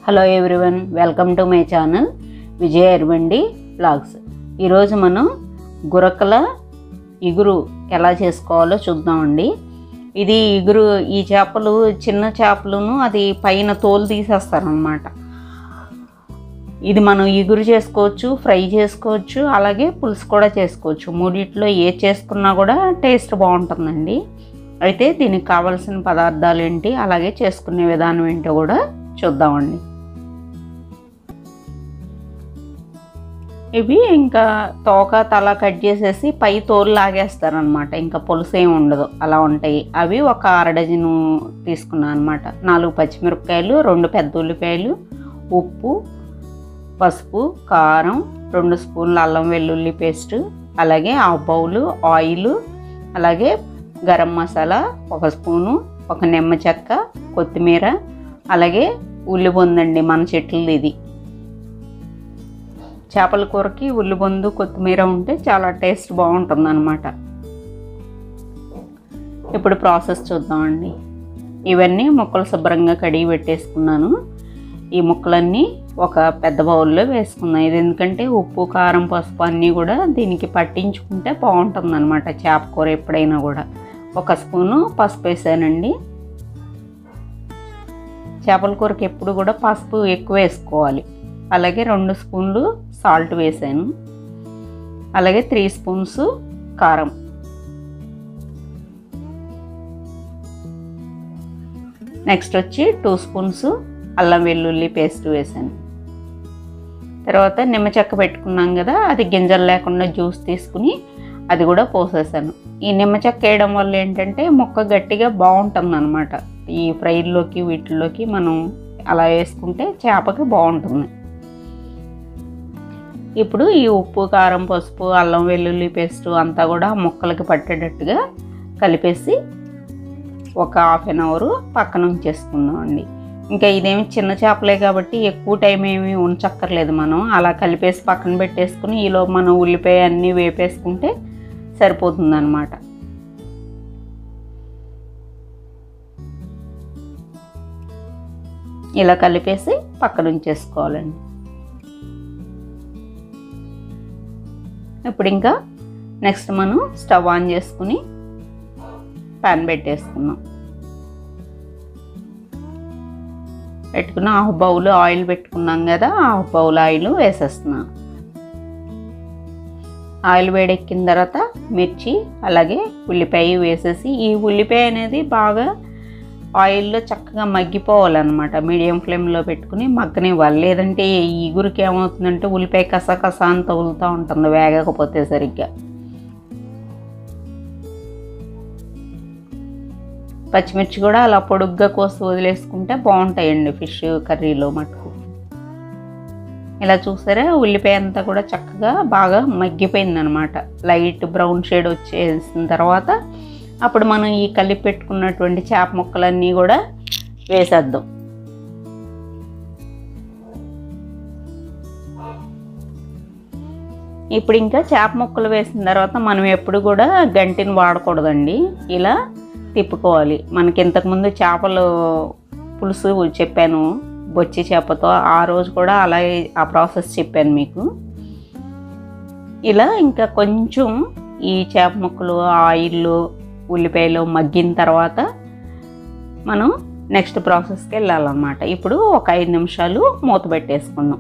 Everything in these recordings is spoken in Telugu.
hello everyone welcome to my channel Vijaya ఎర్వండి బ్లాగ్స్ ఈరోజు మనం గురకల ఇగురు ఎలా చేసుకోవాలో చూద్దామండి ఇది ఇగురు ఈ చేపలు చిన్న చేపలను అది పైన తోలు తీసేస్తారనమాట ఇది మనం ఇగురు చేసుకోవచ్చు ఫ్రై చేసుకోవచ్చు అలాగే పులుసు కూడా చేసుకోవచ్చు మూడిట్లో ఏ చేసుకున్నా కూడా టేస్ట్ బాగుంటుందండి అయితే దీనికి కావాల్సిన పదార్థాలు ఏంటి అలాగే చేసుకునే విధానం ఏంటో కూడా చూద్దామండి ఇవి ఇంకా తోక తల కట్ చేసేసి పై తోలు లాగేస్తారనమాట ఇంకా పులుసు ఏమి ఉండదు అలా ఉంటాయి అవి ఒక అర డజను తీసుకున్నాను అనమాట నాలుగు పచ్చిమిరపకాయలు రెండు పెద్ద ఉల్లిపాయలు ఉప్పు పసుపు కారం రెండు స్పూన్ల అల్లం వెల్లుల్లి పేస్ట్ అలాగే ఆ బౌలు ఆయిల్ అలాగే గరం మసాలా ఒక స్పూను ఒక నిమ్మ చెక్క కొత్తిమీర అలాగే ఉల్లిబొందండి మన చెట్లది ఇది చేపల కూరకి ఉల్లిబొందు కొత్తిమీర ఉంటే చాలా టేస్ట్ బాగుంటుంది అనమాట ఇప్పుడు ప్రాసెస్ చూద్దామండి ఇవన్నీ ముక్కలు శుభ్రంగా కడిగి పెట్టేసుకున్నాను ఈ ముక్కలన్నీ ఒక పెద్ద బౌల్లో వేసుకున్నాను ఇది ఎందుకంటే ఉప్పు కారం పసుపు అన్నీ కూడా దీనికి పట్టించుకుంటే బాగుంటుంది అనమాట చేప కూర ఎప్పుడైనా కూడా ఒక స్పూను పసుపు వేసానండి చేపల కూరకి ఎప్పుడు కూడా పసుపు ఎక్కువ వేసుకోవాలి అలాగే రెండు స్పూన్లు సాల్ట్ వేసాను అలాగే త్రీ స్పూన్స్ కారం నెక్స్ట్ వచ్చి టూ స్పూన్స్ అల్లం వెల్లుల్లి పేస్ట్ వేసాను తర్వాత నిమ్మ చెక్క పెట్టుకున్నాం కదా అది గింజలు లేకుండా జ్యూస్ తీసుకుని అది కూడా పోసేసాను ఈ నిమ్మ చెక్క వేయడం వల్ల ఏంటంటే మొక్క గట్టిగా బాగుంటుంది అనమాట ఈ ఫ్రైల్లోకి వీటిల్లోకి మనం అలా వేసుకుంటే చేపకి బాగుంటుంది ఇప్పుడు ఈ ఉప్పు కారం పసుపు అల్లం వెల్లుల్లి పేస్ట్ అంతా కూడా ముక్కలకి పట్టేటట్టుగా కలిపేసి ఒక హాఫ్ అన్ అవర్ పక్కన ఉంచేసుకుందాం అండి ఇంకా ఇదేమి చిన్న చేపలే కాబట్టి ఎక్కువ టైం ఏమి ఉంచక్కర్లేదు మనం అలా కలిపేసి పక్కన పెట్టేసుకుని ఈలో మనం ఉల్లిపాయ అన్నీ వేపేసుకుంటే సరిపోతుంది అనమాట ఇలా కలిపేసి పక్కన ఉంచేసుకోవాలండి ఇప్పుడు ఇంకా నెక్స్ట్ మనం స్టవ్ ఆన్ చేసుకుని ప్యాన్ పెట్టేసుకుందాం పెట్టుకున్న హాఫ్ బౌల్ ఆయిల్ పెట్టుకున్నాం కదా హాఫ్ బౌల్ ఆయిల్ వేసేస్తున్నాం ఆయిల్ వేడెక్కిన తర్వాత మిర్చి అలాగే ఉల్లిపాయ వేసేసి ఈ ఉల్లిపాయ అనేది బాగా ఆయిల్లో చక్కగా మగ్గిపోవాలన్నమాట మీడియం ఫ్లేమ్లో పెట్టుకుని మగ్గనివ్వాలి లేదంటే ఈ ఈగురికి ఏమవుతుందంటే ఉల్లిపాయ కస కస అని తగులుతూ ఉంటుంది వేగకపోతే సరిగ్గా పచ్చిమిర్చి కూడా అలా పొడుగ్గా కోసి వదిలేసుకుంటే బాగుంటాయండి ఫిష్ కర్రీలో మటుకు ఇలా చూసారా ఉల్లిపాయ అంతా కూడా చక్కగా బాగా మగ్గిపోయింది అనమాట లైట్ బ్రౌన్ షేడ్ వచ్చేసిన తర్వాత అప్పుడు మనం ఈ కలిపి పెట్టుకున్నటువంటి చేప ముక్కలన్నీ కూడా వేసేద్దాం ఇప్పుడు ఇంకా చేప ముక్కలు వేసిన తర్వాత మనం ఎప్పుడు కూడా గంటిని వాడకూడదండి ఇలా తిప్పుకోవాలి మనకి ఇంతకుముందు చేపలు పులుసు చెప్పాను బొచ్చి చేపతో ఆ రోజు కూడా అలాగే ఆ ప్రాసెస్ చెప్పాను మీకు ఇలా ఇంకా కొంచెం ఈ చేప ముక్కలు ఆయిల్ ఉల్లిపాయలు మగ్గిన తర్వాత మనం నెక్స్ట్ ప్రాసెస్కి వెళ్ళాలన్నమాట ఇప్పుడు ఒక ఐదు నిమిషాలు మూత పెట్టేసుకుందాం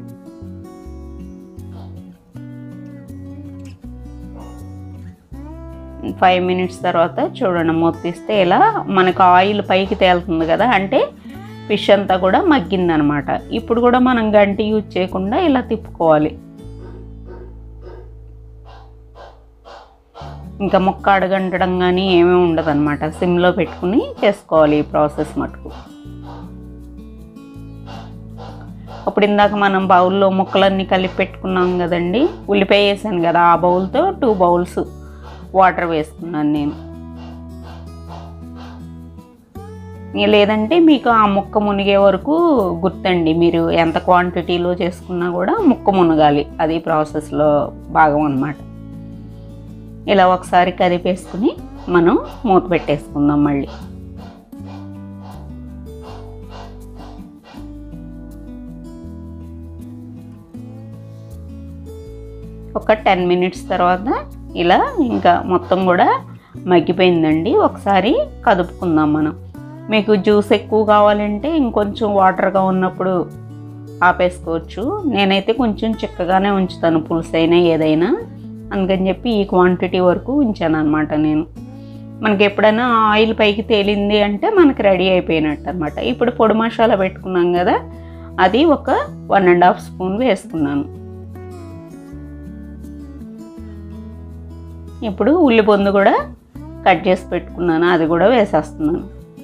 ఫైవ్ మినిట్స్ తర్వాత చూడండి మూత తీస్తే ఇలా మనకు ఆయిల్ పైకి తేలుతుంది కదా అంటే ఫిష్ అంతా కూడా మగ్గిందనమాట ఇప్పుడు కూడా మనం గంటి యూజ్ చేయకుండా ఇలా తిప్పుకోవాలి ఇంకా ముక్క అడగంటడం కానీ ఏమీ ఉండదు అనమాట సిమ్లో పెట్టుకుని చేసుకోవాలి ఈ ప్రాసెస్ మటుకు అప్పుడు ఇందాక మనం బౌల్లో ముక్కలన్నీ కలిపి పెట్టుకున్నాం కదండి ఉల్లిపాయ వేసాను కదా ఆ బౌల్తో టూ బౌల్స్ వాటర్ వేసుకున్నాను నేను లేదంటే మీకు ఆ ముక్క మునిగే వరకు గుర్తండి మీరు ఎంత క్వాంటిటీలో చేసుకున్నా కూడా ముక్క మునగాలి అది ప్రాసెస్లో భాగం అనమాట ఇలా ఒకసారి కరిపేసుకుని మనం మూత పెట్టేసుకుందాం మళ్ళీ ఒక టెన్ మినిట్స్ తర్వాత ఇలా ఇంకా మొత్తం కూడా మగ్గిపోయిందండి ఒకసారి కదుపుకుందాం మనం మీకు జ్యూస్ ఎక్కువ కావాలంటే ఇంకొంచెం వాటర్గా ఉన్నప్పుడు ఆపేసుకోవచ్చు నేనైతే కొంచెం చిక్కగానే ఉంచుతాను పులుసు అయినా ఏదైనా అందుకని చెప్పి ఈ క్వాంటిటీ వరకు ఉంచాను అనమాట నేను మనకి ఎప్పుడైనా ఆయిల్ పైకి తేలింది అంటే మనకి రెడీ అయిపోయినట్టు అనమాట ఇప్పుడు పొడి మసాలా పెట్టుకున్నాం కదా అది ఒక వన్ అండ్ హాఫ్ స్పూన్ వేసుకున్నాను ఇప్పుడు ఉల్లి పొందు కూడా కట్ చేసి పెట్టుకున్నాను అది కూడా వేసేస్తున్నాను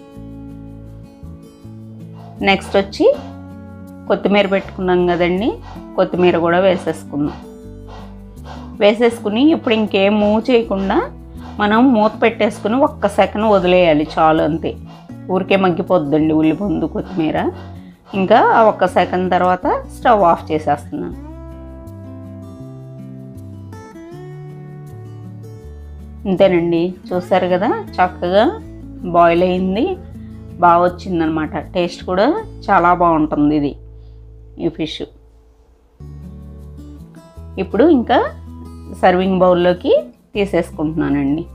నెక్స్ట్ వచ్చి కొత్తిమీర పెట్టుకున్నాం కదండి కొత్తిమీర కూడా వేసేసుకుందాం వేసేసుకుని ఇప్పుడు ఇంకేం మూవ్ చేయకుండా మనం మూత పెట్టేసుకుని ఒక్క సెకండ్ వదిలేయాలి చాలు అంతే ఊరికే మగ్గిపోద్దండి ఉల్లిపొందు కొత్తిమీర ఇంకా ఆ ఒక్క సెకండ్ తర్వాత స్టవ్ ఆఫ్ చేసేస్తున్నాను అంతేనండి చూసారు కదా చక్కగా బాయిల్ అయింది బాగా వచ్చిందనమాట టేస్ట్ కూడా చాలా బాగుంటుంది ఇది ఈ ఫిష్ ఇప్పుడు ఇంకా సర్వింగ్ బౌల్లోకి తీసేసుకుంటున్నానండి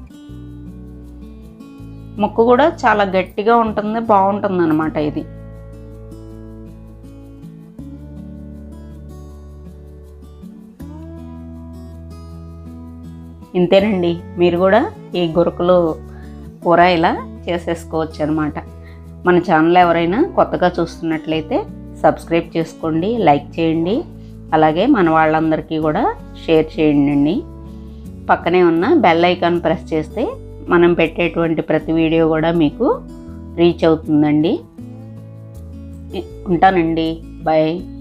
ముక్క కూడా చాలా గట్టిగా ఉంటుంది బాగుంటుంది అనమాట ఇది ఇంతేనండి మీరు కూడా ఈ గురకలు కూర ఇలా చేసేసుకోవచ్చు అనమాట మన ఛానల్ ఎవరైనా కొత్తగా చూస్తున్నట్లయితే సబ్స్క్రైబ్ చేసుకోండి లైక్ చేయండి అలాగే మన వాళ్ళందరికీ కూడా షేర్ చేయండి పక్కనే ఉన్న బెల్ ఐకాన్ ప్రెస్ చేస్తే మనం పెట్టేటువంటి ప్రతి వీడియో కూడా మీకు రీచ్ అవుతుందండి ఉంటానండి బాయ్